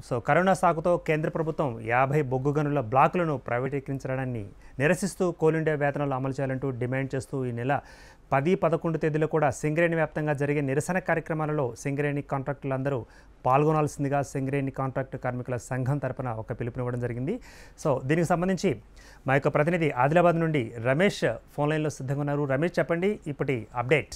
So corona సాకుతో కేంద్ర ప్రభుత్వం యాభై బొగ్గు గనుల బ్లాకులను ప్రైవేటీకరించడాన్ని నిరసిస్తూ కోల్ ఇండియా వేతనాలు అమలు చేయాలంటూ డిమాండ్ చేస్తూ ఈ నెల పది పదకొండు తేదీలో కూడా సింగరేణి వ్యాప్తంగా జరిగే నిరసన కార్యక్రమాలలో సింగరేణి కాంట్రాక్టులందరూ పాల్గొనాల్సిందిగా సింగరేణి కాంట్రాక్ట్ కార్మికుల సంఘం తరపున ఒక పిలుపునివ్వడం జరిగింది సో దీనికి సంబంధించి మా యొక్క ప్రతినిధి ఆదిలాబాద్ నుండి రమేష్ ఫోన్ లైన్లో సిద్ధంగా ఉన్నారు రమేష్ చెప్పండి ఇప్పటి అప్డేట్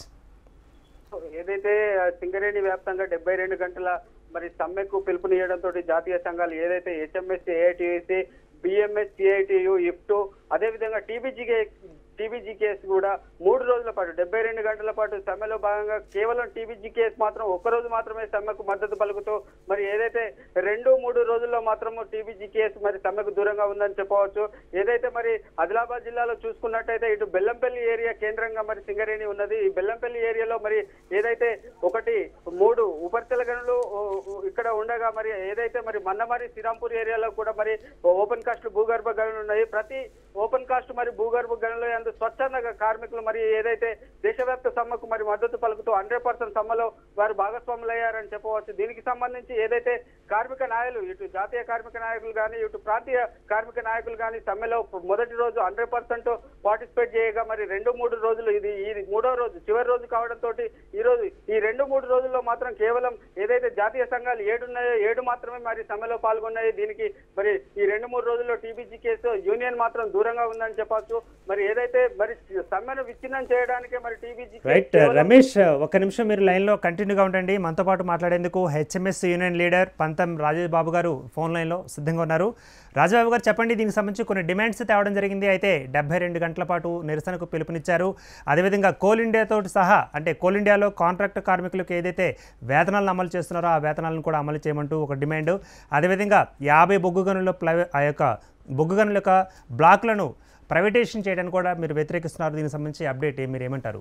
ఏదైతే ఆ, సింగరేణి వ్యాప్తంగా డెబ్బై రెండు గంటల మరి సమ్మెకు పిలుపునియడంతో జాతీయ సంఘాలు ఏదైతే H M S A I T C B M S C I T U IFTU అదేవిధంగా టీబీజీకే టీబీజీకేఎస్ కూడా మూడు రోజుల పాటు డెబ్బై రెండు గంటల పాటు సమ్మెలో భాగంగా కేవలం టీబీజీకేఎస్ మాత్రం ఒక్క రోజు మాత్రమే సమ్మెకు మద్దతు పలుకుతూ మరి ఏదైతే రెండు మూడు రోజుల్లో మాత్రం టీబీజీకేఎస్ మరి సమ్మెకు దూరంగా ఉందని చెప్పవచ్చు ఏదైతే మరి ఆదిలాబాద్ జిల్లాలో చూసుకున్నట్టయితే ఇటు బెల్లంపల్లి ఏరియా కేంద్రంగా మరి సింగరేణి ఉన్నది ఈ బెల్లంపల్లి ఏరియాలో మరి ఏదైతే ఒకటి మూడు ఉపరితల గనులు ఓ, ఓ, ఇక్కడ ఉండగా మరి ఏదైతే మరి మన్నమారి శ్రీరాంపూర్ ఏరియాలో కూడా మరి ఓపెన్ కాస్ట్ భూగర్భ గనులు ఉన్నాయి ప్రతి ఓపెన్ కాస్ట్ మరి భూగర్భ గనులు అందు స్వచ్ఛంద కార్మికులు మరి ఏదైతే దేశవ్యాప్త సమ్మెకు మరి మద్దతు పలుకుతూ హండ్రెడ్ పర్సెంట్ సమ్మెలో వారు భాగస్వాములు అయ్యారని చెప్పవచ్చు దీనికి సంబంధించి ఏదైతే కార్మిక నాయకులు ఇటు జాతీయ కార్మిక నాయకులు కానీ ఇటు ప్రాంతీయ కార్మిక నాయకులు కానీ సమ్మెలో మొదటి రోజు హండ్రెడ్ పర్సెంట్ పార్టిసిపేట్ చేయగా మరి రెండు మూడు రోజులు ఇది ఈ మూడో రోజు చివరి రోజు కావడంతో ఈ రోజు ఈ రెండు మూడు రోజుల్లో మాత్రం కేవలం ఏదైతే జాతీయ సంఘాలు ఏడు ఉన్నాయో ఏడు మాత్రమే మరి సమ్మెలో పాల్గొన్నాయి దీనికి మరి ఈ రెండు మూడు రోజుల్లో టీబీజీ కేసు యూనియన్ మాత్రం దూరంగా ఉందని చెప్పొచ్చు మరి ఏదైతే మరి సమ్మెను విచ్ఛిన్నం చేయడానికే మరి టీబీజీ రైట్ రమేష్ ఒక నిమిషం మీరు లైన్లో కంటిన్యూగా ఉండండి మనతో పాటు మాట్లాడేందుకు హెచ్ఎంఎస్ యూనియన్ లీడర్ పంతం రాజేష్ బాబు గారు ఫోన్ లైన్లో సిద్ధంగా ఉన్నారు రాజబాబు గారు చెప్పండి దీనికి సంబంధించి కొన్ని డిమాండ్స్ తేవడం జరిగింది అయితే డెబ్బై రెండు గంటల పాటు నిరసనకు పిలుపునిచ్చారు అదేవిధంగా కోల్ ఇండియాతో సహా అంటే కోల్ ఇండియాలో కాంట్రాక్ట్ కార్మికులకు ఏదైతే వేతనాలను అమలు చేస్తున్నారో ఆ వేతనాలను కూడా అమలు చేయమంటూ ఒక డిమాండ్ అదేవిధంగా యాభై బొగ్గు గనుల ప్లై ఆ యొక్క బొగ్గు గనుల యొక్క బ్లాక్లను ప్రైవేటైజేషన్ చేయడానికి కూడా మీరు వ్యతిరేకిస్తున్నారు దీనికి సంబంధించి అప్డేట్ ఏ- మీరు ఏమంటారు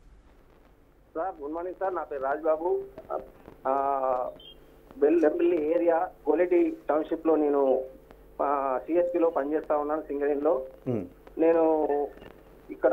సార్ గుడ్ మార్నింగ్ సార్ నా పేరు రాజ్బాబు ఆ, బెల్లంపల్లి ఏరియా కోలేటి టౌన్షిప్ లో నేను సిఎస్పి లో పనిచేస్తా ఉన్నాను సింగరేణిలో నేను ఇక్కడ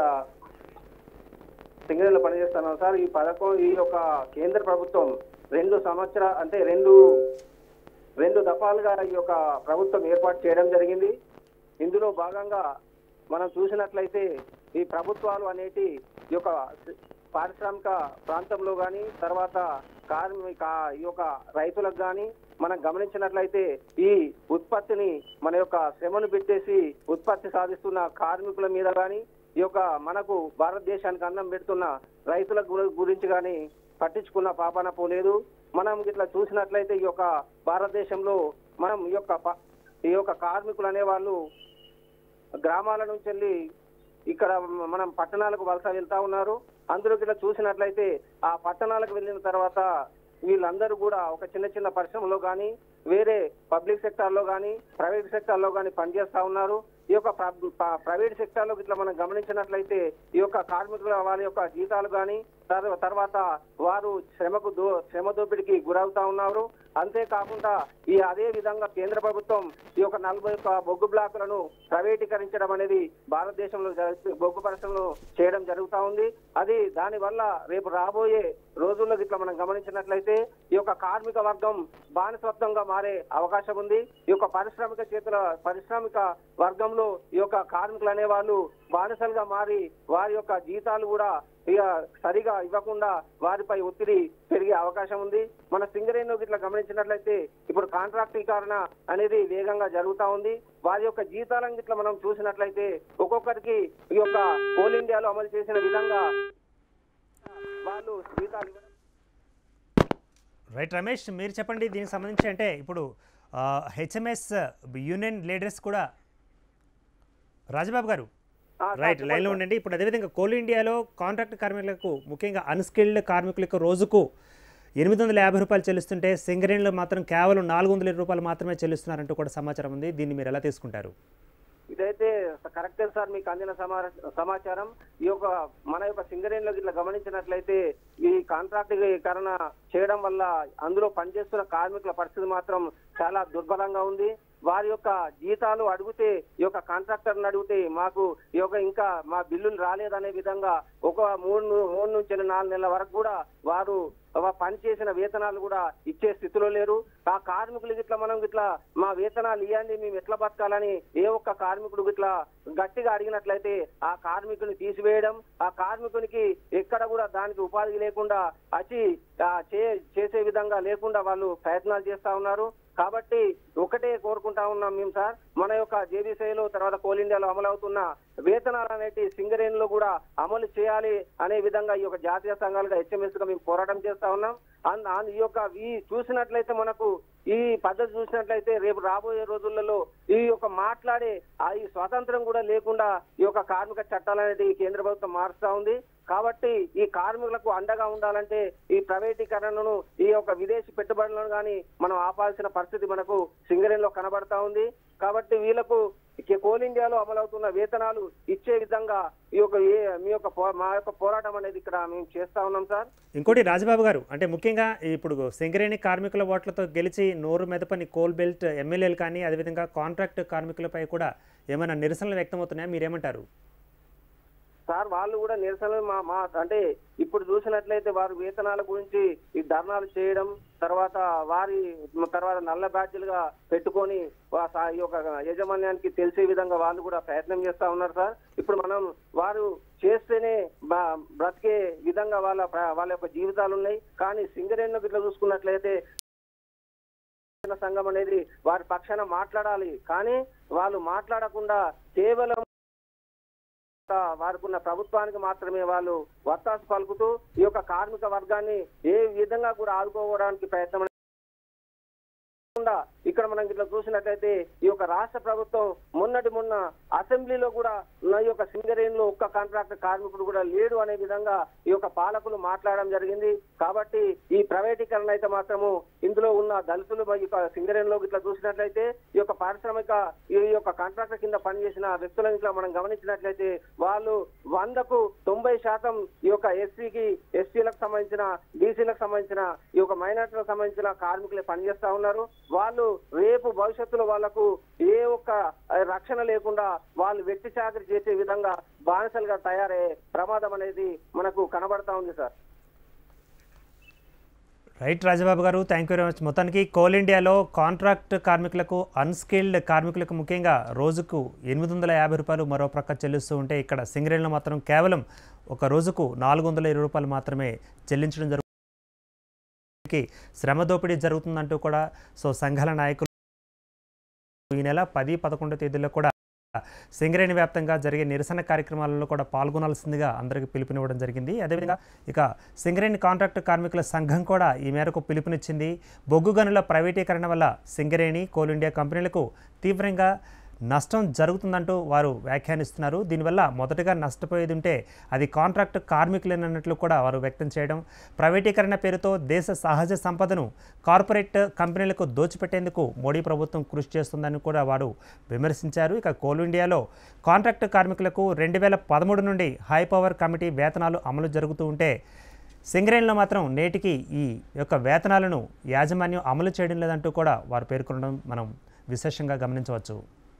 సింగరేణిలో పనిచేస్తున్నాను సార్ ఈ పథకం ఈ యొక్క కేంద్ర ప్రభుత్వం రెండు సంవత్సర అంటే రెండు రెండు దఫాలుగా ఈ యొక్క ప్రభుత్వం ఏర్పాటు చేయడం జరిగింది ఇందులో భాగంగా మనం చూసినట్లయితే ఈ ప్రభుత్వాలు అనేటి ఈ యొక్క పారిశ్రామిక ప్రాంతంలో కానీ తర్వాత కార్మిక ఈ యొక్క రైతులకు కానీ మనం గమనించినట్లయితే ఈ ఉత్పత్తిని మన యొక్క శ్రమను పెట్టేసి ఉత్పత్తి సాధిస్తున్న కార్మికుల మీద కానీ ఈ యొక్క మనకు భారతదేశానికి అన్నం పెడుతున్న రైతుల గురి- గురించి కానీ పట్టించుకున్న పాపాన పోలేదు మనం ఇట్లా చూసినట్లయితే ఈ యొక్క భారతదేశంలో మనం ఈ యొక్క ప- ఈ యొక్క కార్మికులు అనే వాళ్ళు గ్రామాల నుంచి వెళ్ళి ఇక్కడ మనం పట్టణాలకు వలస వెళ్తా ఉన్నారు అందులో ఇట్లా చూసినట్లయితే ఆ పట్టణాలకు వెళ్ళిన తర్వాత వీళ్ళందరూ కూడా ఒక చిన్న చిన్న పరిశ్రమలో కానీ వేరే పబ్లిక్ సెక్టార్ లో కానీ ప్రైవేట్ సెక్టార్ లో కానీ పనిచేస్తా ఉన్నారు ఈ యొక్క ప్ర- ప- ప్రైవేట్ సెక్టార్ లో ఇట్లా మనం గమనించినట్లయితే ఈ యొక్క కార్మికుల వారి యొక్క జీతాలు కానీ తర్వా- తర్వాత వారు శ్రమకు దో శ్రమ దోపిడికి గురవుతా ఉన్నారు అంతేకాకుండా ఈ అదే విధంగా కేంద్ర ప్రభుత్వం ఈ యొక్క నలభై ఒక్క బొగ్గు బ్లాకులను ప్రైవేటీకరించడం అనేది భారతదేశంలో జరు- బొగ్గు పరిశ్రమలో చేయడం జరుగుతా ఉంది అది దాని వల్ల రేపు రాబోయే రోజుల్లో ఇట్లా మనం గమనించినట్లయితే ఈ యొక్క కార్మిక వర్గం బానిసత్వంగా మారే అవకాశం ఉంది ఈ యొక్క పారిశ్రామిక చేతుల పారిశ్రామిక వర్గంలో ఈ యొక్క కార్మికులు అనే వాళ్ళు బానిసలుగా మారి వారి యొక్క జీతాలు కూడా ఇక సరిగా ఇవ్వకుండా వారిపై ఒత్తిడి పెరిగే అవకాశం ఉంది మన సింగరేణిలో ఇట్లా గమనించినట్లయితే ఇప్పుడు కాంట్రాక్టీకరణ అనేది వేగంగా జరుగుతా ఉంది వారి యొక్క జీతాలను ఇట్లా మనం చూసినట్లయితే ఒక్కొక్కరికి ఈ యొక్క కోల్ ఇండియాలో అమలు చేసిన విధంగా వాళ్ళు జీతాలు ఇవ్వడం రైట్ రమేష్ మీరు చెప్పండి దీనికి సంబంధించి అంటే ఇప్పుడు హెచ్ఎంఎస్ యూనియన్ లీడర్స్ కూడా రాజబాబు గారు ఆ, సార్, రైట్ చెప్పండి లైన్లో సార్. ఉండండి ఇప్పుడు అదేవిధంగా కోల్ ఇండియాలో కాంట్రాక్ట్ కార్మికులకు ముఖ్యంగా అన్స్కిల్డ్ కార్మికులకు రోజుకు ఎనిమిది వందల యాభై రూపాయలు చెల్లిస్తుంటే సింగరేణిలో మాత్రం కేవలం నాలుగు వందల ఇరవై రూపాయలు మాత్రమే చెల్లిస్తున్నారంటూ కూడా సమాచారం ఉంది దీన్ని మీరు ఎలా తీసుకుంటారు ఇదైతే కరెక్టే సార్ మీకు అందిన సమా- సమాచారం ఈ యొక్క మన యొక్క సింగరేణిలో ఇట్లా గమనించినట్లయితే ఈ కాంట్రాక్టీకరణ చేయడం వల్ల అందులో పనిచేస్తున్న కార్మికుల పరిస్థితి మాత్రం చాలా దుర్బలంగా ఉంది వారి యొక్క జీతాలు అడిగితే ఈ యొక్క కాంట్రాక్టర్ని అడిగితే మాకు ఈ యొక్క ఇంకా మా బిల్లులు రాలేదనే విధంగా ఒక మూడు ను- మూడు నుంచి నాలుగు నెలల వరకు కూడా వారు వా- పనిచేసిన వేతనాలు కూడా ఇచ్చే స్థితిలో లేరు ఆ కార్మికులకి ఇట్లా మనం ఇట్లా మా వేతనాలు ఇవ్వండి మేము ఎట్లా బతకాలని ఏ ఒక్క కార్మికుడు ఇట్లా గట్టిగా అడిగినట్లయితే ఆ కార్మికుని తీసివేయడం ఆ కార్మికునికి ఎక్కడ కూడా దానికి ఉపాధి లేకుండా వచ్చి ఆ, చే- చేసే విధంగా లేకుండా వాళ్ళు ప్రయత్నాలు చేస్తా ఉన్నారు కాబట్టి ఒకటే కోరుకుంటా ఉన్నాం మేము సార్ మన యొక్క జేబీసీలో తర్వాత కోల్ ఇండియాలో అమలు అవుతున్న వేతనాలు అనేటి సింగరేణిలో కూడా అమలు చేయాలి అనే విధంగా ఈ యొక్క జాతీయ సంఘాలుగా హెచ్ఎంఎస్ గా మేము పోరాటం చేస్తా ఉన్నాం అన్- అన్- ఈ యొక్క ఈ చూసినట్లయితే మనకు ఈ పద్ధతి చూసినట్లయితే రేపు రాబోయే రోజులలో ఈ యొక్క మాట్లాడే ఆ ఈ స్వాతంత్రం కూడా లేకుండా ఈ యొక్క కార్మిక చట్టాలు అనేది కేంద్ర ప్రభుత్వం మారుస్తా ఉంది కాబట్టి ఈ కార్మికులకు అండగా ఉండాలంటే ఈ ప్రైవేటీకరణను ఈ యొక్క విదేశీ పెట్టుబడులను కానీ మనం ఆపాల్సిన పరిస్థితి మనకు సింగరేణిలో కనబడతా ఉంది కాబట్టి వీళ్ళకు ఇక కోల్ ఇండియాలో అమలవుతున్న వేతనాలు ఇచ్చే విధంగా ఈ యొక్క ఏ- మీ యొక్క పో- మా యొక్క పోరాటం అనేది ఇక్కడ మేము చేస్తా ఉన్నాం సార్ ఇంకోటి రాజబాబు గారు అంటే ముఖ్యంగా ఇప్పుడు సింగరేణి కార్మికుల ఓట్లతో గెలిచి నోరు మెదపని కోల్ బెల్ట్ ఎమ్మెల్యేలు కానీ అదేవిధంగా కాంట్రాక్ట్ కార్మికులపై కూడా ఏమైనా నిరసనలు వ్యక్తమవుతున్నాయా మీరేమంటారు సార్ వాళ్ళు కూడా నిరసనలు మా మా అంటే ఇప్పుడు చూసినట్లయితే వారు వేతనాల గురించి ఈ ధర్నాలు చేయడం తర్వాత వారి తర్వాత నల్ల బ్యాడ్జీలుగా పెట్టుకొని వా- సా- ఈ యొక్క యాజమాన్యానికి తెలిసే విధంగా వాళ్ళు కూడా ప్రయత్నం చేస్తా ఉన్నారు సార్ ఇప్పుడు మనం వారు చేస్తేనే బ- బ్రతికే విధంగా వాళ్ళ ప్ర- వాళ్ళ యొక్క జీవితాలు ఉన్నాయి కానీ సింగరేణిలో ఇట్లా చూసుకున్నట్లయితే సంఘం అనేది వారి పక్షాన మాట్లాడాలి కానీ వాళ్ళు మాట్లాడకుండా కేవలం వారికి ఉన్న ప్రభుత్వానికి మాత్రమే వాళ్ళు వత్తాసు పలుకుతూ ఈ యొక్క కార్మిక వర్గాన్ని ఏ విధంగా కూడా ఆదుకోవడానికి ప్రయత్నం కాకుండా ఇక్కడ మనం ఇట్లా చూసినట్లయితే ఈ యొక్క రాష్ట్ర ప్రభుత్వం మొన్నటి మొన్న అసెంబ్లీలో కూడా నా యొక్క సింగరేణిలో ఒక్క కాంట్రాక్ట్ కార్మికుడు కూడా లేడు అనే విధంగా ఈ యొక్క పాలకులు మాట్లాడడం జరిగింది కాబట్టి ఈ ప్రైవేటీకరణ అయితే మాత్రము ఇందులో ఉన్న దళితులు ఈ యొక్క సింగరేణిలో ఇట్లా చూసినట్లయితే ఈ యొక్క పారిశ్రామిక ఈ యొక్క కాంట్రాక్టర్ కింద పనిచేసిన వ్యక్తులను ఇట్లా మనం గమనించినట్లయితే వాళ్ళు వందకు తొంభై శాతం ఈ యొక్క ఎస్సీకి ఎస్టీలకు సంబంధించిన బీసీలకు సంబంధించిన ఈ యొక్క మైనార్టీలకు సంబంధించిన కార్మికులే పనిచేస్తా ఉన్నారు వాళ్ళు రేపు భవిష్యత్తులో వాళ్లకు ఏ ఒక్క ఆ, రక్షణ లేకుండా వాళ్ళు వ్యక్తి చాకరి చేసే విధంగా బానిసలుగా తయారయ్యే ప్రమాదం అనేది మనకు కనబడతా ఉంది సార్ రైట్ రాజబాబు గారు థ్యాంక్ యూ వెరీ మచ్ మొత్తానికి కోల్ ఇండియాలో కాంట్రాక్ట్ కార్మికులకు అన్స్కిల్డ్ కార్మికులకు ముఖ్యంగా రోజుకు ఎనిమిది వందల యాభై రూపాయలు మరో ప్రక్క చెల్లిస్తూ ఉంటే ఇక్కడ సింగరేణిలో మాత్రం కేవలం ఒక రోజుకు నాలుగు వందల ఇరవై రూపాయలు మాత్రమే చెల్లించడం జరుగుతుంది శ్రమ దోపిడీ జరుగుతుందంటూ కూడా సో సంఘాల నాయకులు ఈ నెల పది పదకొండో తేదీల్లో కూడా సింగరేణి వ్యాప్తంగా జరిగే నిరసన కార్యక్రమాలలో కూడా పాల్గొనాల్సిందిగా అందరికీ పిలుపునివ్వడం జరిగింది అదేవిధంగా ఇక సింగరేణి కాంట్రాక్ట్ కార్మికుల సంఘం కూడా ఈ మేరకు పిలుపునిచ్చింది బొగ్గు గనుల ప్రైవేటీకరణ వల్ల సింగరేణి కోల్ ఇండియా కంపెనీలకు తీవ్రంగా నష్టం జరుగుతుందంటూ వారు వ్యాఖ్యానిస్తున్నారు దీనివల్ల మొదటగా నష్టపోయేది ఉంటే అది కాంట్రాక్ట్ కార్మికులేనన్నట్లు కూడా వారు వ్యక్తం చేయడం ప్రైవేటీకరణ పేరుతో దేశ సహజ సంపదను కార్పొరేట్ కంపెనీలకు దోచిపెట్టేందుకు మోడీ ప్రభుత్వం కృషి చేస్తుందని కూడా వారు విమర్శించారు ఇక కోల్ ఇండియాలో కాంట్రాక్ట్ కార్మికులకు రెండు వేల పదమూడు నుండి హై పవర్ కమిటీ వేతనాలు అమలు జరుగుతూ ఉంటే సింగరేణిలో మాత్రం నేటికి ఈ యొక్క వేతనాలను యాజమాన్యం అమలు చేయడం లేదంటూ కూడా వారు పేర్కొనడం మనం విశేషంగా గమనించవచ్చు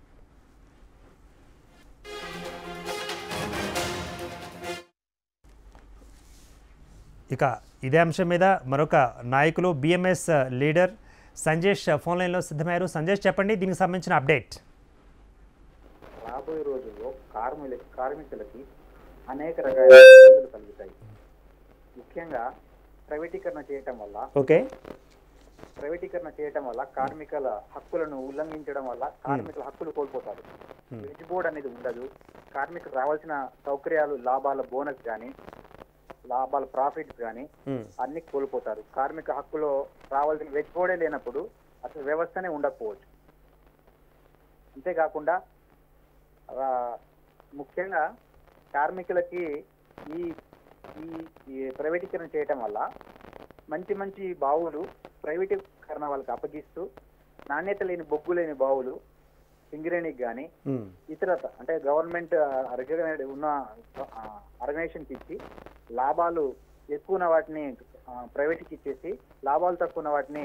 ఇక ఇదే అంశం మీద మరొక నాయకులు బిఎంఎస్ లీడర్ సంజేష్ ఫోన్ లైన్లో సిద్ధమయ్యారు సంజేష్ చెప్పండి దీనికి సంబంధించిన అప్డేట్ రాబోయే రోజుల్లో కార్మికుల కార్మికులకి అనేక రకాల ఇబ్బందులు కలుగుతాయి ముఖ్యంగా ప్రైవేటీకరణ చేయటం వల్ల ఓకే ప్రైవేటీకరణ చేయటం వల్ల కార్మికుల హక్కులను ఉల్లంఘించడం వల్ల కార్మికుల హక్కులు కోల్పోతారు వెజ్ బోర్డ్ అనేది ఉండదు కార్మికులకు రావాల్సిన సౌకర్యాలు లాభాల బోనస్ కానీ లాభాల ప్రాఫిట్స్ కానీ అన్ని కోల్పోతారు కార్మిక హక్కులో రావాల్సిన వెజ్ బోర్డే లేనప్పుడు అసలు వ్యవస్థనే ఉండకపోవచ్చు అంతేకాకుండా ఆ, ముఖ్యంగా కార్మికులకి ఈ ఈ ఈ ప్రైవేటీకరణ చేయటం వల్ల మంచి మంచి బావులు ప్రైవేటీకరణ వాళ్ళకి అప్పగిస్తూ నాణ్యత లేని బొగ్గు లేని బావులు సింగరేణికి కానీ ఇతర అంటే గవర్నమెంట్ రికగ్నైడ్ ఉన్న ఆర్గనైజేషన్కి ఇచ్చి లాభాలు ఎక్కువ ఉన్న వాటిని ప్రైవేట్కి ఇచ్చేసి లాభాలు తక్కువ ఉన్న వాటిని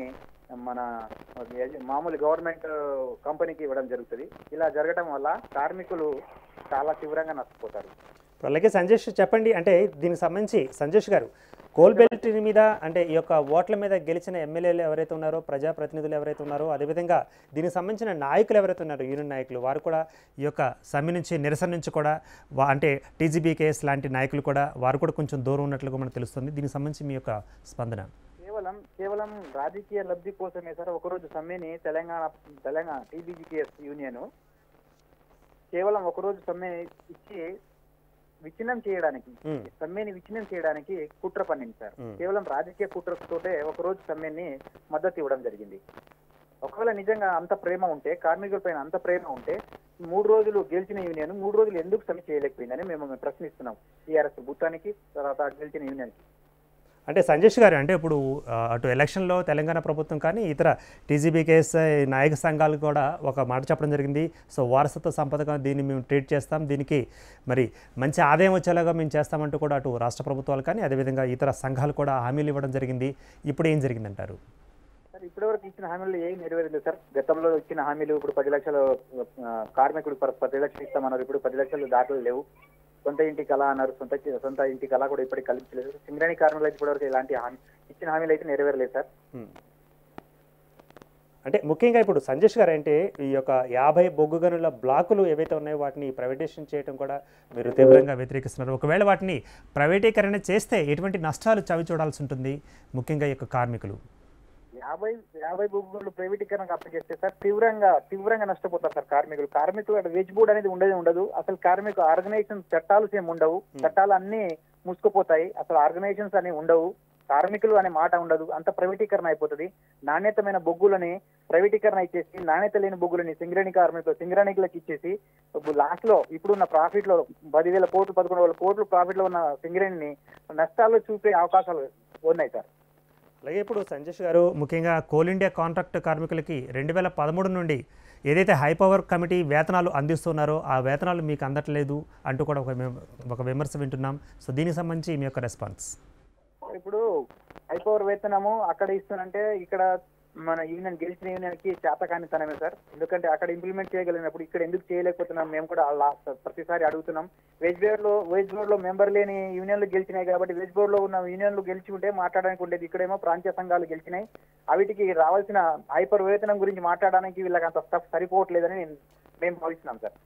మన యజ- మామూలు గవర్నమెంట్ కంపెనీకి ఇవ్వడం జరుగుతుంది ఇలా జరగడం వల్ల కార్మికులు చాలా తీవ్రంగా నష్టపోతారు ఇప్పుడు అలాగే సంజేష్ చెప్పండి అంటే దీనికి సంబంధించి సంజేష్ గారు కోల్ బెల్ట్ మీద అంటే ఈ యొక్క ఓట్ల మీద గెలిచిన ఎమ్మెల్యేలు ఎవరైతే ఉన్నారో ప్రజాప్రతినిధులు ఎవరైతే ఉన్నారో అదేవిధంగా దీనికి సంబంధించిన నాయకులు ఎవరైతే ఉన్నారో యూనియన్ నాయకులు వారు కూడా ఈ యొక్క సమ్మె నుంచి నిరసన నుంచి కూడా వా- అంటే టీజీబీ కేఎస్ లాంటి నాయకులు కూడా వారు కూడా కొంచెం దూరం ఉన్నట్లుగా మనకు తెలుస్తుంది దీనికి సంబంధించి మీ యొక్క స్పందన కేవలం కేవలం రాజకీయ లబ్ధి కోసమే సార్ ఒకరోజు సమ్మెని తెలంగాణ తెలంగాణ టీబీజీకేఎస్ యూనియన్ కేవలం ఒకరోజు సమ్మె ఇచ్చి విచ్ఛిన్నం చేయడానికి మ్మ్. సమ్మెని విచ్ఛిన్నం చేయడానికి కుట్ర పన్నింది సార్ మ్మ్. కేవలం రాజకీయ కుట్రతోటే ఒకరోజు సమ్మెని మద్దతు ఇవ్వడం జరిగింది ఒకవేళ నిజంగా అంత ప్రేమ ఉంటే కార్మికుల పైన అంత ప్రేమ ఉంటే మూడు రోజులు గెలిచిన యూనియన్ మూడు రోజులు ఎందుకు సమ్మె చేయలేకపోయిందని మేము మేము ప్రశ్నిస్తున్నాం టీఆర్ఎస్ భూతానికి తర్వాత గెలిచిన యూనియన్ అంటే సంజేష్ గారు అంటే ఇప్పుడు ఆ, అటు ఎలక్షన్లో తెలంగాణ ప్రభుత్వం కానీ ఇతర టీజీబీ కేఎస్ నాయక సంఘాలు కూడా ఒక మాట చెప్పడం జరిగింది సో వారసత్వ సంపదగా దీన్ని మేము ట్రీట్ చేస్తాం దీనికి మరి మంచి ఆదాయం వచ్చేలాగా మేము చేస్తామంటూ కూడా అటు రాష్ట్ర ప్రభుత్వాలు కానీ అదేవిధంగా ఇతర సంఘాలు కూడా హామీలు ఇవ్వడం జరిగింది ఇప్పుడు ఏం జరిగిందంటారు సార్ ఇప్పటివరకు ఇచ్చిన హామీలు ఏం నెరవేరలేదు సార్ గతంలో ఇచ్చిన హామీలు ఇప్పుడు పది లక్షలు ఆ, కార్మికుడు ప- పది లక్షలు ఇస్తామన్నారు ఇప్పుడు పది లక్షలు దాఖలు లేవు సొంత ఇంటి కళ అన్నారు సొంత సొంత ఇంటి కళ కూడా ఇప్పటికి కల్పించలేదు సింగరేణి కార్మికులు అయితే ఇప్పటివరకు ఇలాంటి హామీ ఇచ్చిన హామీలు అయితే నెరవేరలేదు సార్ ఉమ్. అంటే ముఖ్యంగా ఇప్పుడు సంజేష్ గారు అంటే ఈ యొక్క యాభై బొగ్గు గనుల బ్లాకులు ఏవైతే ఉన్నాయో వాటిని ప్రైవేటైజేషన్ చేయడం కూడా మీరు తీవ్రంగా వ్యతిరేకిస్తున్నారు ఒకవేళ వాటిని ప్రైవేటీకరణ చేస్తే ఎటువంటి నష్టాలు చవి చూడాల్సి ఉంటుంది ముఖ్యంగా ఈ యొక్క కార్మికులు యాభై యాభై భూములు ప్రైవేటీకరణకు అప్పచేస్తే సార్ తీవ్రంగా తీవ్రంగా నష్టపోతారు సార్ కార్మికులు కార్మికులు అక్కడ వెజ్ బోర్డ్ అనేది ఉండదు ఉండదు అసలు కార్మిక ఆర్గనైజేషన్ చట్టాలు సేమ్ ఉండవు చట్టాలు అన్ని మూసుకుపోతాయి అసలు ఆర్గనైజేషన్స్ అనేవి ఉండవు కార్మికులు అనే మాట ఉండదు అంత ప్రైవేటీకరణ అయిపోతుంది నాణ్యతమైన బొగ్గులని ప్రైవేటీకరణ ఇచ్చేసి నాణ్యత లేని బొగ్గులని సింగరేణి కార్మికులు సింగరేణికులకు ఇచ్చేసి లాస్ట్ లో ఇప్పుడున్న ప్రాఫిట్ లో పదివేల కోట్లు పదకొండు వేల కోట్లు ప్రాఫిట్ లో ఉన్న సింగరేణిని నష్టాల్లో చూపే అవకాశాలు ఉన్నాయి సార్ అలాగే ఇప్పుడు సంజేష్ గారు ముఖ్యంగా కోల్ ఇండియా కాంట్రాక్ట్ కార్మికులకి రెండు వేల పదమూడు నుండి ఏదైతే హై పవర్ కమిటీ వేతనాలు అందిస్తున్నారో ఆ వేతనాలు మీకు అందట్లేదు అంటూ కూడా ఒక విమ- ఒక విమర్శ వింటున్నాం సో దీనికి సంబంధించి మీ యొక్క రెస్పాన్స్ ఇప్పుడు హైపవర్ వేతనము అక్కడ ఇస్తున్నంటే ఇక్కడ మన యూనియన్ గెలిచిన యూనియన్ కి చేతకానితనమే సార్ ఎందుకంటే అక్కడ ఇంప్లిమెంట్ చేయగలిగినప్పుడు ఇక్కడ ఎందుకు చేయలేకపోతున్నాం మేము కూడా అలా ప్రతిసారి అడుగుతున్నాం వెజ్ బోర్డ్ లో వెజ్ బోర్డ్ లో మెంబర్ లేని యూనియన్లు గెలిచినాయి కాబట్టి వెజ్ బోర్డ్ లో ఉన్న యూనియన్లు గెలిచి ఉంటే మాట్లాడడానికి ఉండేది ఇక్కడేమో ప్రాంతీయ సంఘాలు గెలిచినాయి అవిటికి రావాల్సిన హైపర్ వేతనం గురించి మాట్లాడడానికి వీళ్ళకి అంత స్టఫ్ సరిపోవట్లేదని నేను- మేము భావిస్తున్నాం సార్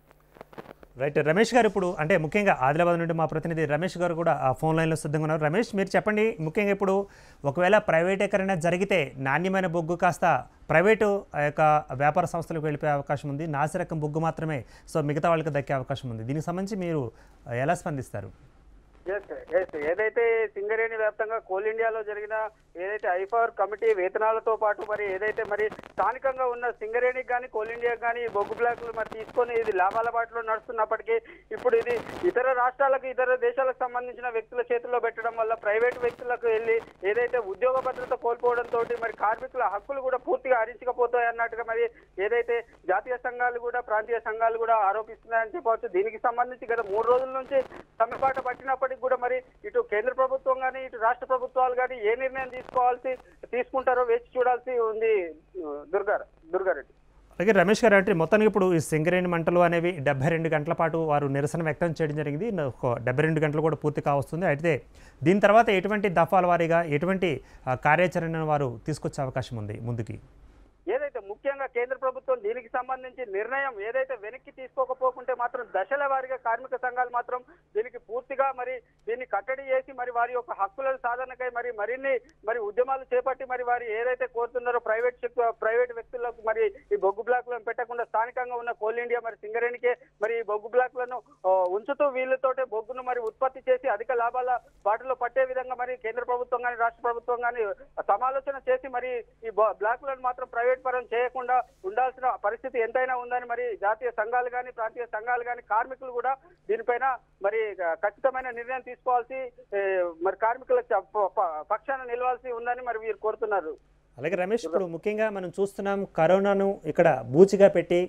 రైట్ రమేష్ గారు ఇప్పుడు అంటే ముఖ్యంగా ఆదిలాబాద్ నుండి మా ప్రతినిధి రమేష్ గారు కూడా ఆ ఫోన్ లైన్లో సిద్ధంగా ఉన్నారు రమేష్ మీరు చెప్పండి ముఖ్యంగా ఇప్పుడు ఒకవేళ ప్రైవేటీకరణ జరిగితే నాణ్యమైన బొగ్గు కాస్త ప్రైవేటు ఆ యొక్క వ్యాపార సంస్థలకు వెళ్ళిపోయే అవకాశం ఉంది నాసిరకం బొగ్గు మాత్రమే సో మిగతా వాళ్ళకి దక్కే అవకాశం ఉంది దీనికి సంబంధించి మీరు ఆ, ఎలా స్పందిస్తారు ఎస్ ఎస్ ఏదైతే సింగరేణి వ్యాప్తంగా కోల్ ఇండియాలో జరిగిన ఏదైతే ఐఫార్ కమిటీ వేతనాలతో పాటు మరి ఏదైతే మరి స్థానికంగా ఉన్న సింగరేణికి కానీ కోల్ ఇండియాకి కానీ ఈ బొగ్గు బ్లాక్లు మరి తీసుకొని ఇది లాభాల బాటలో నడుస్తున్నప్పటికీ ఇప్పుడు ఇది ఇతర రాష్ట్రాలకు ఇతర దేశాలకు సంబంధించిన వ్యక్తుల చేతుల్లో పెట్టడం వల్ల ప్రైవేట్ వ్యక్తులకు వెళ్ళి ఏదైతే ఉద్యోగ భద్రత కోల్పోవడంతో మరి కార్మికుల హక్కులు కూడా పూర్తిగా హరించకపోతాయి అన్నట్టుగా మరి ఏదైతే జాతీయ సంఘాలు కూడా ప్రాంతీయ సంఘాలు కూడా ఆరోపిస్తున్నాయని చెప్పవచ్చు దీనికి సంబంధించి గత మూడు రోజుల నుంచి సమ్మెపాట పట్టినప్పటికీ కూడా మరి ఇటు కేంద్ర ప్రభుత్వం కానీ ఇటు రాష్ట్ర ప్రభుత్వాలు కానీ ఏ నిర్ణయం తీసుకోవాల్సి తీసుకుంటారో వేచి చూడాల్సి ఉంది దుర్గా దుర్గారెడ్డి అలాగే రమేష్ గారు అంటే మొత్తానికి ఇప్పుడు ఈ సింగరేణి మంటలు అనేవి డెబ్బై రెండు గంటల పాటు వారు నిరసన వ్యక్తం చేయడం జరిగింది ఒక డెబ్బై రెండు గంటలు కూడా పూర్తి కావస్తుంది అయితే దీని తర్వాత ఎటువంటి దఫాల వారీగా ఎటువంటి ఆ, కార్యాచరణను వారు తీసుకొచ్చే అవకాశం ఉంది ముందుకి ఏదైతే ముఖ్యంగా కేంద్ర ప్రభుత్వం దీనికి సంబంధించి నిర్ణయం ఏదైతే వెనక్కి తీసుకోకపోకుంటే మాత్రం దశల వారీగా కార్మిక సంఘాలు మాత్రం దీనికి పూర్తిగా మరి దీన్ని కట్టడి చేసి మరి వారి యొక్క హక్కుల సాధనకై మరి మరిన్ని మరి ఉద్యమాలు చేపట్టి మరి వారు ఏదైతే కోరుతున్నారో ప్రైవేట్ సెక్ట- ప్రైవేట్ వ్యక్తులకు మరి ఈ బొగ్గు బ్లాక్లను పెట్టకుండా స్థానికంగా ఉన్న కోల్ ఇండియా మరి సింగరేణికే మరి ఈ బొగ్గు బ్లాక్లను ఆ, ఉంచుతూ వీళ్ళతోటే బొగ్గును మరి ఉత్పత్తి చేసి అధిక లాభాల బాటలో పట్టే విధంగా మరి కేంద్ర ప్రభుత్వం కానీ రాష్ట్ర ప్రభుత్వం కానీ సమాలోచన చేసి మరి ఈ బ- బ్లాక్లను మాత్రం ప్రైవేట్ పరం చేయకుండా ఉండాల్సిన పరిస్థితి ఎంతైనా ఉందని మరి జాతీయ సంఘాలు కానీ ప్రాంతీయ సంఘాలు కానీ కార్మికులు కూడా దీనిపైన మరి ఖచ్చితమైన నిర్ణయం తీసుకోవాల్సి ఏ, మరి కార్మికుల చ- ప- ప- పక్షాన నిలవాల్సి ఉందని మరి వీరు కోరుతున్నారు అలాగే రమేష్ ఇప్పుడు ముఖ్యంగా మనం చూస్తున్నాం కరోనాను ఇక్కడ బూచిగా పెట్టి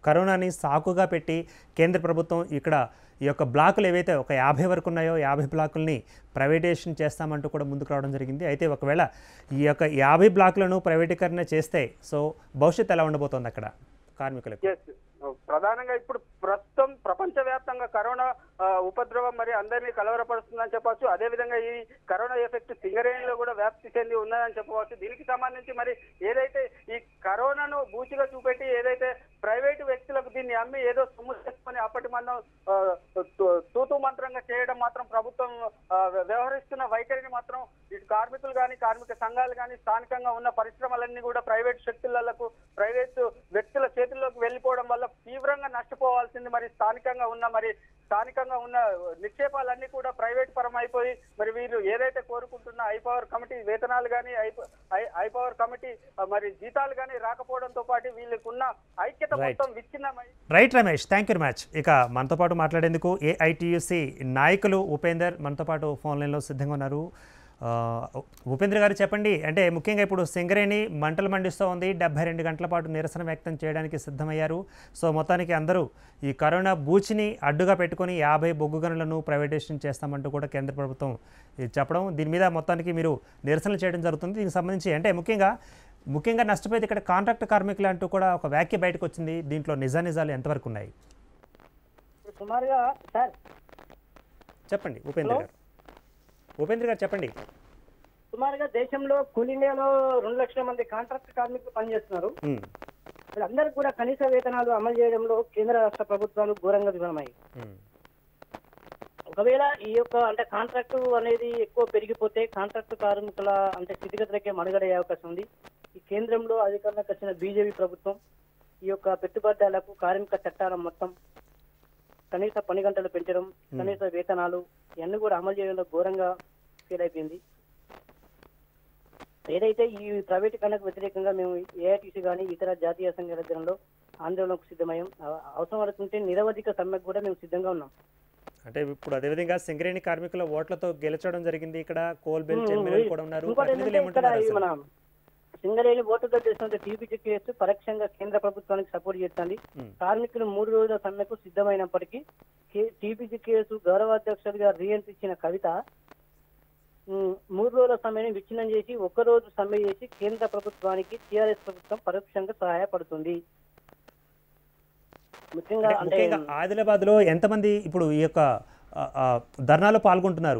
కరోనాని సాకుగా పెట్టి కేంద్ర ప్రభుత్వం ఇక్కడ ఈ యొక్క బ్లాకులు ఏవైతే ఒక యాభై వరకు ఉన్నాయో యాభై బ్లాకుల్ని ప్రైవేటైజేషన్ చేస్తామంటూ కూడా ముందుకు రావడం జరిగింది అయితే ఒకవేళ ఈ యొక్క యాభై బ్లాకులను ప్రైవేటీకరణ చేస్తే సో భవిష్యత్తు ఎలా ఉండబోతోంది అక్కడ కార్మికులకు ఎస్ ప్రధానంగా ఇప్పుడు ప్రస్తుతం ప్రపంచవ్యాప్తంగా కరోనా ఆ, ఉపద్రవం మరి అందరినీ కలవరపరుస్తుందని చెప్పవచ్చు అదే విధంగా ఈ కరోనా ఎఫెక్ట్ సింగరేణిలో కూడా వ్యాప్తి చెంది ఉన్నదని చెప్పవచ్చు దీనికి సంబంధించి మరి ఏదైతే ఈ కరోనాను బూచిగా చూపెట్టి ఏదైతే ప్రైవేటు వ్యక్తులకు దీన్ని అమ్మి ఏదో సొమ్ము చేసుకొని అప్పటి మనం ఆ, తూ- తూతూ మంత్రంగా చేయడం మాత్రం ప్రభుత్వం ఆ, వ్యవహరిస్తున్న వైఖరిని మాత్రం ఇటు కార్మికులు కానీ కార్మిక సంఘాలు కానీ స్థానికంగా ఉన్న పరిశ్రమలన్నీ కూడా ప్రైవేట్ శక్తులకు ప్రైవేట్ వ్యక్తుల చేతుల్లోకి వెళ్ళిపోవడం వల్ల తీవ్రంగా నష్టపోవాల్సింది మరి స్థానికంగా ఉన్న మరి స్థానికంగా ఉన్న నిక్షేపాలన్నీ కూడా ప్రైవేట్ పరం అయిపోయి మరి వీరు ఏదైతే కోరుకుంటున్న ఐ పవర్ కమిటీ వేతనాలు కానీ ఐ పవర్ కమిటీ ఆ, మరి జీతాలు కానీ రాకపోవడంతో పాటు వీళ్ళకి ఉన్న ఐక్యత Right. మొత్తం విచ్ఛిన్నమై right Ramesh thank you much ఇక మనతో పాటు మాట్లాడేందుకు ఏఐటియుసి నాయకులు ఉపేందర్ మనతో పాటు ఫోన్ లైన్లో సిద్ధంగా ఉన్నారు ఆ, ఉపేంద్ర గారు చెప్పండి అంటే ముఖ్యంగా ఇప్పుడు సింగరేణి మంటలు మండిస్తూ ఉంది డెబ్బై రెండు గంటల పాటు నిరసన వ్యక్తం చేయడానికి సిద్ధమయ్యారు సో మొత్తానికి అందరూ ఈ కరోనా బూచిని అడ్డుగా పెట్టుకొని యాభై బొగ్గు గనులను ప్రైవేటైజేషన్ చేస్తామంటూ కూడా కేంద్ర ప్రభుత్వం ఇది చెప్పడం దీని మీద మొత్తానికి మీరు నిరసనలు చేయడం జరుగుతుంది దీనికి సంబంధించి అంటే ముఖ్యంగా ముఖ్యంగా నష్టపోయేది ఇక్కడ కాంట్రాక్ట్ కార్మికులు అంటూ కూడా ఒక వ్యాఖ్య బయటకు వచ్చింది దీంట్లో నిజానిజాలు ఎంతవరకు ఉన్నాయి సుమారుగా సార్ చెప్పండి ఉపేంద్ర గారు ఉపేంద్ర గారు చెప్పండి సుమారుగా దేశంలో కూల్ ఇండియాలో రెండు లక్షల మంది కాంట్రాక్ట్ కార్మికులు పనిచేస్తున్నారు ఉమ్, వీళ్ళందరికీ కూడా కనీస వేతనాలు అమలు చేయడంలో కేంద్ర రాష్ట్ర ప్రభుత్వాలు ఘోరంగా విఫలమయ్యాయి ఉమ్, ఒకవేళ ఈ యొక్క అంటే కాంట్రాక్టు అనేది ఎక్కువ పెరిగిపోతే కాంట్రాక్ట్ కార్మికుల అంటే స్థితిగతులకే మనుగడయ్యే అవకాశం ఉంది ఈ కేంద్రంలో అధికారంలోకి వచ్చిన బీజేపీ ప్రభుత్వం ఈ యొక్క పెట్టుబడులకు కార్మిక చట్టాల మొత్తం కనీస పని గంటలు పెంచడం కనీస వేతనాలు ఇవన్నీ కూడా అమలు చేయడంలో ఘోరంగా ఫీల్ అయిపోయింది ఏదైతే ఈ ప్రైవేటీకరణకు వ్యతిరేకంగా మేము ఏఐటీసీ కానీ ఇతర జాతీయ సంఘాల దగ్గరలో ఆందోళనకు సిద్ధమయ్యాం అవ- అవసరం అనుకుంటే నిరవధిక సమ్మెకు కూడా మేము సిద్ధంగా ఉన్నాం అంటే ఇప్పుడు అదేవిధంగా సింగరేణి కార్మికుల ఓట్లతో గెలిచడం జరిగింది ఇక్కడ కోల్ బెల్ ఉమ్, చైర్మన్లు ఉమ్. కూడా ఉన్నారు ఇంకోటి ప్రతినిధులు ఏంటంటే ఇక్కడ ఏమంటున్నారు ఈ అసలు? మన సింగరేణి ఓటుతో చేస్తున్న టీపీజీ కేసు పరోక్షంగా కేంద్ర ప్రభుత్వానికి సపోర్ట్ చేస్తుంది ఉమ్, కార్మికులు మూడు రోజుల సమ్మెకు సిద్ధమైనప్పటికీ టీపీజీ కేసు గౌరవాధ్యక్షుడిగా రీఎంట్రీ ఇచ్చిన కవిత ఉమ్, మూడు రోజుల సమ్మెని విచ్ఛిన్నం చేసి ఒక్క రోజు సమ్మె చేసి కేంద్ర ప్రభుత్వానికి టీఆర్ఎస్ ప్రభుత్వం పరోక్షంగా సహాయపడుతుంది ముఖ్యంగా అంటే అంటే ముఖ్యంగా ఆదిలాబాద్ లో ఎంతమంది ఇప్పుడు ఈ యొక్క ఆ, ఆ, ధర్నాలో పాల్గొంటున్నారు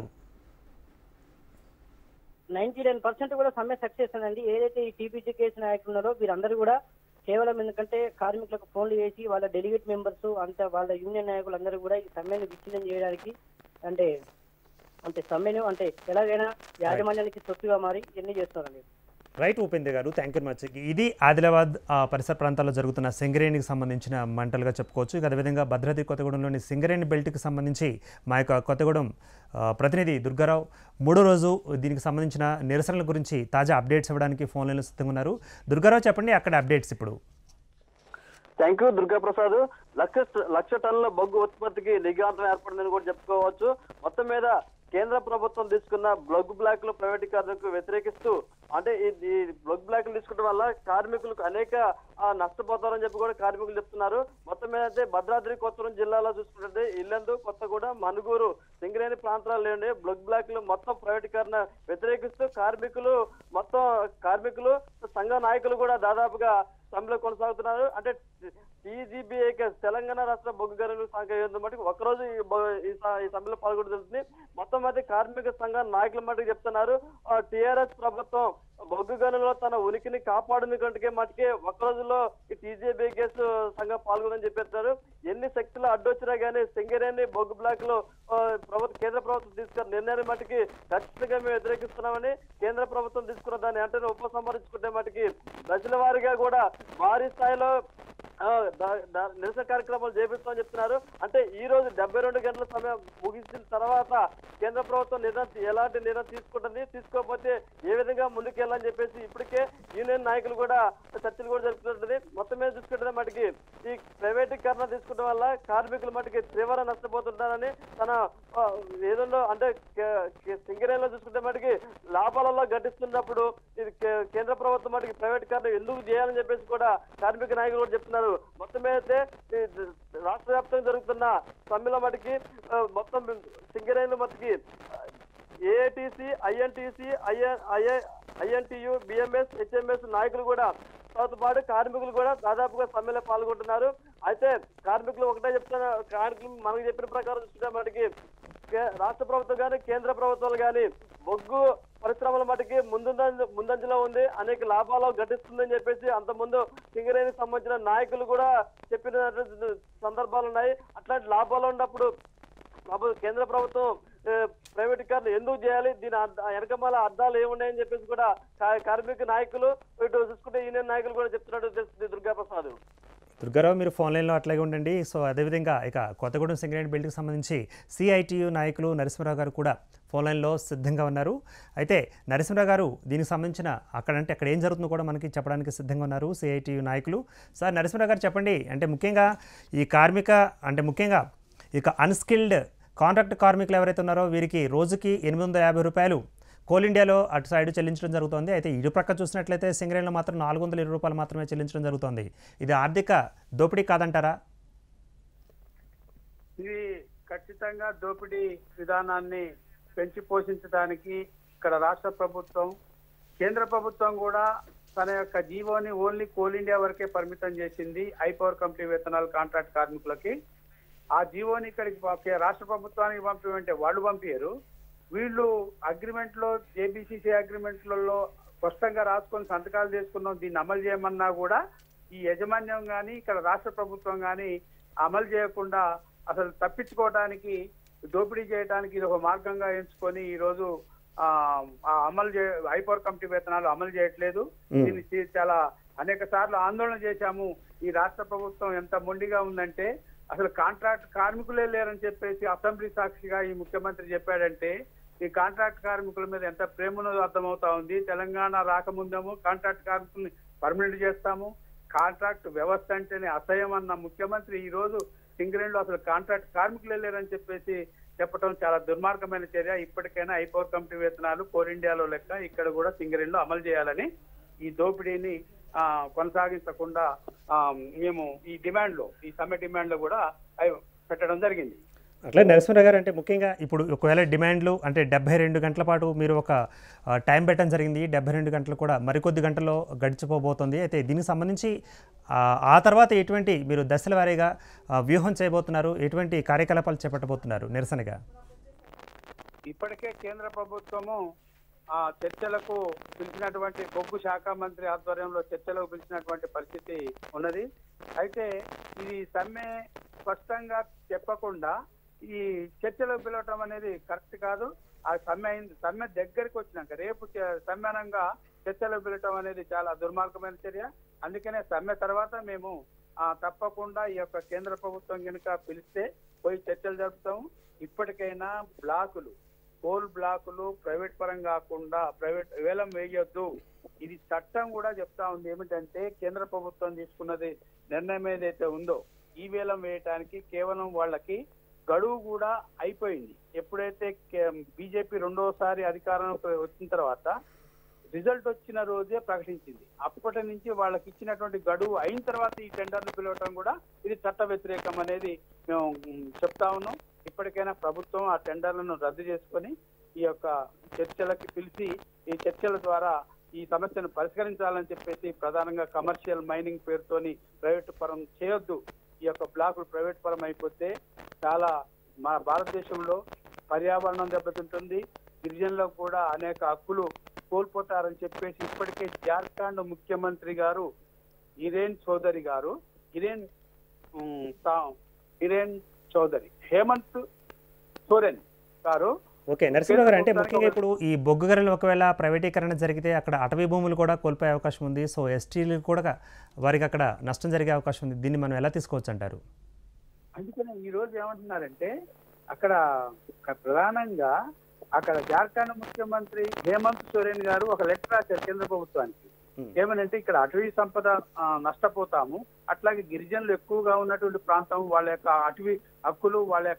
నైన్టీ నైన్ పర్సెంట్ కూడా సమ్మె సక్సెస్ అండి ఏదైతే ఈ టీపీజీ కేసు నాయకులు ఉన్నారో వీరందరూ కూడా కేవలం ఎందుకంటే కార్మికులకు ఫోన్లు చేసి వాళ్ళ డెలిగేట్ మెంబర్స్ అంత వాళ్ళ యూనియన్ నాయకులు అందరూ కూడా ఈ సమ్మెను విచ్ఛిన్నం చేయడానికి అంటే అంటే సమ్మెను అంటే ఎలాగైనా యాజమాన్యానికి తొత్తుగా మారి ఇవన్నీ చేస్తున్నారండి రైట్ ఉపేంద్ర గారు థ్యాంక్ యూ మచ్ ఇది ఆదిలాబాద్ ఆ, పరిసర ప్రాంతాల్లో జరుగుతున్న సింగరేణికి సంబంధించిన మంటలుగా చెప్పుకోవచ్చు ఇక అదేవిధంగా భద్రాద్రి కొత్తగూడెంలోని సింగరేణి బెల్ట్కి సంబంధించి మా యొక్క కొత్తగూడెం ఆ, ప్రతినిధి దుర్గారావు మూడో రోజు దీనికి సంబంధించిన నిరసనల గురించి తాజా అప్డేట్స్ ఇవ్వడానికి ఫోన్ లైన్లో సిద్ధంగా ఉన్నారు దుర్గారావు చెప్పండి అక్కడ అప్డేట్స్ ఇప్పుడు థ్యాంక్ యూ దుర్గా ప్రసాద్ లక్ష లక్ష టన్నుల బొగ్గు ఉత్పత్తికి నిఘాంతం ఏర్పడిందని కూడా చెప్పుకోవచ్చు మొత్తం మీద కేంద్ర ప్రభుత్వం తీసుకున్న బ్లగ్ బ్లాక్ లో ప్రైవేటీకరణకు వ్యతిరేకిస్తూ అంటే ఈ ఈ బ్లగ్ బ్లాక్ తీసుకోవడం వల్ల కార్మికులకు అనేక ఆ, నష్టపోతారని చెప్పి కూడా కార్మికులు చెప్తున్నారు మొత్తం మీద అయితే భద్రాద్రి కొత్తగూడెం జిల్లాలో చూసుకుంటే ఇల్లందు కొత్తగూడెం మనుగూరు సింగరేణి ప్రాంతాల్లో బ్లగ్ బ్లాక్ లు మొత్తం ప్రైవేటీకరణ వ్యతిరేకిస్తూ కార్మికులు మొత్తం కార్మికులు సంఘ నాయకులు కూడా దాదాపుగా సమ్మెలో కొనసాగుతున్నారు అంటే టీజీబీఏకే తెలంగాణ రాష్ట్ర బొగ్గు గనులు సంఘం మటుకు ఒకరోజు ఈ బొ- ఈ స- ఈ సమ్మెలో పాల్గొనడం జరుగుతుంది మొత్తం అయితే కార్మిక సంఘ నాయకుల మటుకు చెప్తున్నారు టిఆర్ఎస్ ప్రభుత్వం బొగ్గు గనులలో తన ఉనికిని కాపాడుని కంటే మటుకే ఒక్క రోజులో ఈ టీజీబీ కేసు సంఘం పాల్గొనని చెప్పేస్తారు ఎన్ని శక్తులు అడ్డొచ్చినా గానీ సింగరేణి బొగ్గు బ్లాక్ లో ఆ, ప్రభుత్వ కేంద్ర ప్రభుత్వం తీసుకున్న నిర్ణయాన్ని మటుకి ఖచ్చితంగా మేము వ్యతిరేకిస్తున్నామని కేంద్ర ప్రభుత్వం తీసుకున్న దాన్ని వెంటనే ఉపసంహరించుకుంటే మటుకి దశల వారీగా కూడా భారీ స్థాయిలో ఆ, దా- దా- నిరసన కార్యక్రమాలు చేపిస్తామని చెప్తున్నారు అంటే ఈ రోజు డెబ్బై రెండు గంటల సమయం ముగిసిన తర్వాత కేంద్ర ప్రభుత్వం నిర్ణయం ఎలాంటి నిర్ణయం తీసుకుంటుంది తీసుకోకపోతే ఏ విధంగా ముందుకెళ్ళాలని చెప్పేసి ఇప్పటికే యూనియన్ నాయకులు కూడా చర్చలు కూడా జరుపుతుంటుంది మొత్తం మీద చూసుకుంటే మటుకి ఈ ప్రైవేటీకరణ తీసుకోవడం వల్ల కార్మికులు మటుకి తీవ్ర నష్టపోతుంటారని తన ఆ, ఏదన్నా అంటే కే- కే- సింగరేణిలో చూసుకుంటే మటుకి లాభాలలో గట్టిస్తున్నప్పుడు ఇది కే- కేంద్ర ప్రభుత్వం మటుకి ప్రైవేట్ కార్లు ఎందుకు చేయాలని చెప్పేసి కూడా కార్మిక నాయకులు కూడా చెప్తున్నారు మొత్తం అయితే ఈ ద- రాష్ట్ర వ్యాప్తంగా జరుగుతున్న సమ్మెలో మటుకి ఆ, మొత్తం సింగరేణిలో మటుకి A I T C I N T C I N T U B M S H M S నాయకులు కూడా తో పాటు కార్మికులు కూడా దాదాపుగా సమ్మెలో పాల్గొంటున్నారు అయితే కార్మికులు ఒకటే చెప్తున్న కార్మికులు మనకు చెప్పిన ప్రకారం చూసుకుంటే మనకి కే- రాష్ట్ర ప్రభుత్వం కానీ కేంద్ర ప్రభుత్వాలు కానీ బొగ్గు పరిశ్రమల మటుకి ముందంజ ముందంజలో ఉంది అనేక లాభాలు గటిస్తుందని చెప్పేసి అంత ముందు సింగరేణికి సంబంధించిన నాయకులు కూడా చెప్పిన సందర్భాలు ఉన్నాయి అట్లాంటి లాభాలు ఉన్నప్పుడు బాబు కేంద్ర ప్రభుత్వం ఏ, ప్రైవేట్ కార్లు ఎందుకు చేయాలి దీని అర్థ- వెనకమాల అర్థాలు ఏమున్నాయని చెప్పేసి కూడా కా- కార్మిక నాయకులు ఇటు చూసుకుంటే యూనియన్ నాయకులు కూడా చెప్తున్నట్టు తెలుస్తుంది దుర్గా ప్రసాద్ దుర్గారావు మీరు ఫోన్ లైన్లో అట్లాగే ఉండండి సో అదేవిధంగా ఇక కొత్తగూడెం సింగరేణి బిల్డ్కి సంబంధించి సిఐటియు నాయకులు నరసింహరావు గారు కూడా ఫోన్ లైన్లో సిద్ధంగా ఉన్నారు అయితే నరసింహరావు గారు దీనికి సంబంధించిన అక్కడంటే అక్కడ ఏం జరుగుతుందో కూడా మనకి చెప్పడానికి సిద్ధంగా ఉన్నారు సిఐటియు నాయకులు సార్ నరసింహరావు గారు చెప్పండి అంటే ముఖ్యంగా ఈ కార్మిక అంటే ముఖ్యంగా ఇక అన్స్కిల్డ్ కాంట్రాక్ట్ కార్మికులు ఎవరైతే ఉన్నారో వీరికి రోజుకి ఎనిమిది వందల యాభై రూపాయలు కోల్ ఇండియాలో అటు సైడ్ చెల్లించడం జరుగుతోంది అయితే ఇటు ప్రక్క చూసినట్లయితే సింగరేణిలో మాత్రం నాలుగు వందల ఇరవై రూపాయలు మాత్రమే చెల్లించడం జరుగుతోంది ఇది ఆర్థిక దోపిడీ కాదంటారా ఇది ఖచ్చితంగా దోపిడీ విధానాన్ని పెంచి పోషించడానికి ఇక్కడ రాష్ట్ర ప్రభుత్వం కేంద్ర ప్రభుత్వం కూడా తన యొక్క జీవోని ఓన్లీ కోల్ ఇండియా వరకే పరిమితం చేసింది ఐ పవర్ కంపెనీ వేతనాలు కాంట్రాక్ట్ కార్మికులకి ఆ జీవోని ఇక్కడికి పంపే రాష్ట్ర ప్రభుత్వానికి పంపించమంటే వాళ్ళు పంపించరు వీళ్ళు అగ్రిమెంట్ లో జేబీసీసీ అగ్రిమెంట్లలో స్పష్టంగా రాసుకొని సంతకాలు చేసుకున్నాం దీన్ని అమలు చేయమన్నా కూడా ఈ యాజమాన్యం కానీ ఇక్కడ రాష్ట్ర ప్రభుత్వం కానీ అమలు చేయకుండా అసలు తప్పించుకోవడానికి దోపిడీ చేయడానికి ఇది ఒక మార్గంగా ఎంచుకొని ఈ రోజు ఆ ఆ అమలు చే హైపవర్ కమిటీ వేతనాలు అమలు చేయట్లేదు దీన్ని చే- చాలా అనేక సార్లు ఆందోళన చేశాము ఈ రాష్ట్ర ప్రభుత్వం ఎంత మొండిగా ఉందంటే అసలు కాంట్రాక్ట్ కార్మికులే లేరని చెప్పేసి అసెంబ్లీ సాక్షిగా ఈ ముఖ్యమంత్రి చెప్పాడంటే ఈ కాంట్రాక్ట్ కార్మికుల మీద ఎంత ప్రేమ ఉన్నదో అర్థమవుతా ఉంది తెలంగాణ రాకముందేమో కాంట్రాక్ట్ కార్మికుల్ని పర్మనెంట్ చేస్తాము కాంట్రాక్ట్ వ్యవస్థ అంటేనే అసహ్యం అన్న ముఖ్యమంత్రి ఈ రోజు సింగరేణిలో అసలు కాంట్రాక్ట్ కార్మికులే లేరని చెప్పేసి చెప్పడం చాలా దుర్మార్గమైన చర్య ఇప్పటికైనా ఐపవర్ కమిటీ వేతనాలు కోర్ ఇండియాలో లెక్క ఇక్కడ కూడా సింగరేణిలో అమలు చేయాలని ఈ దోపిడీని ఆ, కొనసాగించకుండా ఆ, మేము ఈ డిమాండ్ లో ఈ సమ్మె డిమాండ్ లో కూడా అవి పెట్టడం జరిగింది అట్లే నరసింహరావు గారు అంటే ముఖ్యంగా ఇప్పుడు ఒకవేళ డిమాండ్లు అంటే డెబ్బై రెండు గంటల పాటు మీరు ఒక ఆ, టైం పెట్టడం జరిగింది డెబ్బై రెండు గంటలు కూడా మరికొద్ది గంటల్లో గడిచిపోబోతుంది అయితే దీనికి సంబంధించి ఆ, ఆ తర్వాత ఎటువంటి మీరు దశల వారీగా ఆ, వ్యూహం చేయబోతున్నారు ఎటువంటి కార్యకలాపాలు చేపట్టబోతున్నారు నిరసనగా ఇప్పటికే కేంద్ర ప్రభుత్వము ఆ చర్చలకు పిలిచినటువంటి బొగ్గు శాఖ మంత్రి ఆధ్వర్యంలో చర్చలకు పిలిచినటువంటి పరిస్థితి ఉన్నది అయితే ఇది సమ్మె స్పష్టంగా చెప్పకుండా ఈ చర్చలకు పిలవటం అనేది కరెక్ట్ కాదు ఆ సమ్మె అయింది సమ్మె దగ్గరికి వచ్చినాక రేపు చ- సమ్మెనంగా చర్చలకు పిలవటం అనేది చాలా దుర్మార్గమైన చర్య అందుకనే సమ్మె తర్వాత మేము ఆ తప్పకుండా ఈ యొక్క కేంద్ర ప్రభుత్వం కనుక పిలిస్తే పోయి చర్చలు జరుపుతాము ఇప్పటికైనా బ్లాకులు కోల్ బ్లాకులు ప్రైవేట్ పరం కాకుండా ప్రైవేట్ వేలం వేయొద్దు ఇది చట్టం కూడా చెప్తా ఉంది ఏమిటంటే కేంద్ర ప్రభుత్వం తీసుకున్నది నిర్ణయం ఏదైతే ఉందో ఈ వేలం వేయటానికి కేవలం వాళ్ళకి గడువు కూడా అయిపోయింది ఎప్పుడైతే బీజేపీ రెండోసారి అధికారంలోకి వచ్చిన తర్వాత రిజల్ట్ వచ్చిన రోజే ప్రకటించింది అప్పటి నుంచి వాళ్ళకి ఇచ్చినటువంటి గడువు అయిన తర్వాత ఈ టెండర్లు పిలవటం కూడా ఇది చట్ట వ్యతిరేకం అనేది మేము మ్, చెప్తా ఉన్నాం ఇప్పటికైనా ప్రభుత్వం ఆ టెండర్లను రద్దు చేసుకొని ఈ యొక్క చర్చలకి పిలిచి ఈ చర్చల ద్వారా ఈ సమస్యను పరిష్కరించాలని చెప్పేసి ప్రధానంగా కమర్షియల్ మైనింగ్ పేరుతోని ప్రైవేట్ పరం చేయొద్దు ఈ యొక్క బ్లాకులు ప్రైవేట్ పరం అయిపోతే చాలా మన భారతదేశంలో పర్యావరణం దెబ్బతింటుంది గిరిజనులకు కూడా అనేక హక్కులు కోల్పోతారని చెప్పేసి ఇప్పటికే జార్ఖండ్ ముఖ్యమంత్రి గారు ఇరేన్ చౌదరి గారు ఇరేన్ ఉమ్, తా- ఇరేన్ చౌదరి హేమంత్ సోరెన్ గారు ఓకే నరసింహరావు గారు అంటే ముఖ్యంగా ఇప్పుడు ఈ బొగ్గు గనులు ఒకవేళ ప్రైవేటీకరణ జరిగితే అక్కడ అటవీ భూములు కూడా కోల్పోయే అవకాశం ఉంది సో ఎస్టీలు కూడా వారికి అక్కడ నష్టం జరిగే అవకాశం ఉంది దీన్ని మనం ఎలా తీసుకోవచ్చు అంటారు అందుకనే ఈ రోజు ఏమంటున్నారంటే అక్కడ ఒక ప్రధానంగా అక్కడ జార్ఖండ్ ముఖ్యమంత్రి హేమంత్ సోరెన్ గారు ఒక లెటర్ రాశారు కేంద్ర ప్రభుత్వానికి Hmm. ఏమనంటే ఇక్కడ అటవీ సంపద ఆ, నష్టపోతాము అట్లాగే గిరిజనులు ఎక్కువగా ఉన్నటువంటి ప్రాంతం వాళ్ళ యొక్క అటవీ హక్కులు వాళ్ళ యొక్క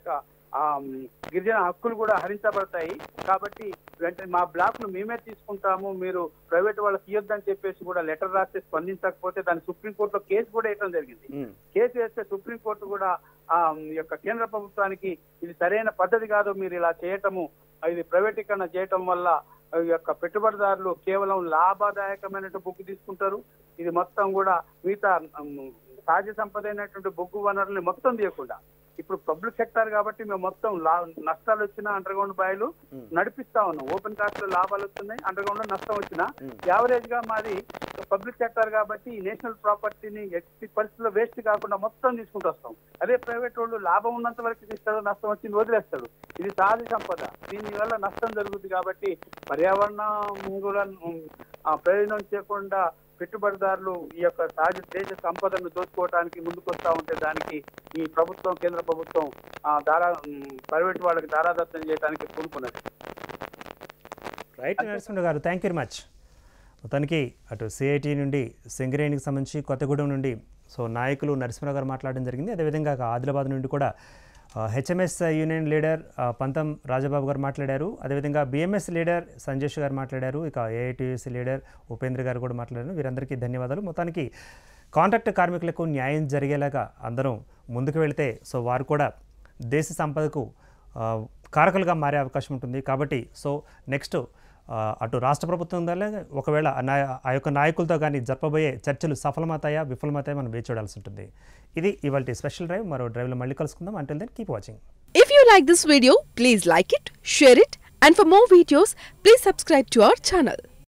ఆ గిరిజన హక్కులు కూడా హరించబడతాయి కాబట్టి వెంటనే మా బ్లాక్ ను మేమే తీసుకుంటాము మీరు ప్రైవేట్ వాళ్ళకి ఇవ్వద్దని చెప్పేసి కూడా లెటర్ రాస్తే స్పందించకపోతే దాని సుప్రీంకోర్టులో కేసు కూడా వేయడం జరిగింది ఉమ్, కేసు వేస్తే సుప్రీంకోర్టు కూడా ఆ ఈ యొక్క కేంద్ర ప్రభుత్వానికి ఇది సరైన పద్ధతి కాదు మీరు ఇలా చేయటము ఇది ప్రైవేటీకరణ చేయటం వల్ల ఈ యొక్క పెట్టుబడిదారులు కేవలం లాభదాయకమైన బొగ్గు తీసుకుంటారు ఇది మొత్తం కూడా మిగతా ఉమ్, సహజ సంపద అయినటువంటి బొగ్గు వనరుల్ని మొత్తం తీయకుండా ఇప్పుడు పబ్లిక్ సెక్టార్ కాబట్టి మేము మొత్తం లా నష్టాలు వచ్చిన అండర్ గ్రౌండ్ బాయిలు నడిపిస్తా ఉన్నాం ఓపెన్ కాస్ట్ లో లాభాలు వస్తున్నాయి అండర్ గ్రౌండ్ లో నష్టం వచ్చినా యావరేజ్ గా మాది పబ్లిక్ సెక్టార్ కాబట్టి ఈ నేషనల్ ప్రాపర్టీని ఎట్టి పరిస్థితుల్లో వేస్ట్ కాకుండా మొత్తం తీసుకుంటూ వస్తాం అదే ప్రైవేట్ వాళ్ళు లాభం ఉన్నంత వరకు తీస్తాడు నష్టం వచ్చింది వదిలేస్తాడు ఇది సహజ సంపద దీని వల్ల నష్టం జరుగుతుంది కాబట్టి పర్యావరణం కూడా ఉమ్, ఆ ప్రయోజనం చేయకుండా పెట్టుబడిదారులు ఈ యొక్క సహజ దేశ సంపదను దోచుకోవడానికి ముందుకు వస్తా ఉంటే దానికి ఈ ప్రభుత్వం కేంద్ర ప్రభుత్వం ఆ దారా ఉమ్, ప్రైవేట్ వాళ్ళకి దారాదత్తం చేయడానికి పూనుకున్నది రైట్ నరసింహ గారు థ్యాంక్ యూ వెరీ మచ్ మొత్తానికి అటు సిఐటి నుండి సింగరేణికి సంబంధించి కొత్తగూడెం నుండి సో నాయకులు నరసింహరావు గారు మాట్లాడడం జరిగింది అదేవిధంగా ఇక ఆదిలాబాద్ నుండి కూడా హెచ్ఎంఎస్ యూనియన్ లీడర్ ఆ, పంతం రాజబాబు గారు మాట్లాడారు అదేవిధంగా బిఎంఎస్ లీడర్ సంజేష్ గారు మాట్లాడారు ఇక ఏఐటీయూసీ లీడర్ ఉపేంద్ర గారు కూడా మాట్లాడారు వీరందరికీ ధన్యవాదాలు మొత్తానికి కాంట్రాక్ట్ కార్మికులకు న్యాయం జరిగేలాగా అందరం ముందుకు వెళితే సో వారు కూడా దేశ సంపదకు ఆ, కారకులుగా మారే అవకాశం ఉంటుంది కాబట్టి సో నెక్స్ట్ ఆ, అటు రాష్ట్ర ప్రభుత్వం ద్వారా ఒకవేళ ఆ నాయ- ఆ యొక్క నాయకులతో కానీ జరపబోయే చర్చలు సఫలమవుతాయా విఫలమవుతాయా మనం వేచి చూడాల్సి ఉంటుంది ఇది ఇవాళ స్పెషల్ డ్రైవ్ మరో డ్రైవ్లో మళ్ళీ కలుసుకుందాం until then keep watching If you like this video, please like it, share it, and for more videos, please subscribe to our channel.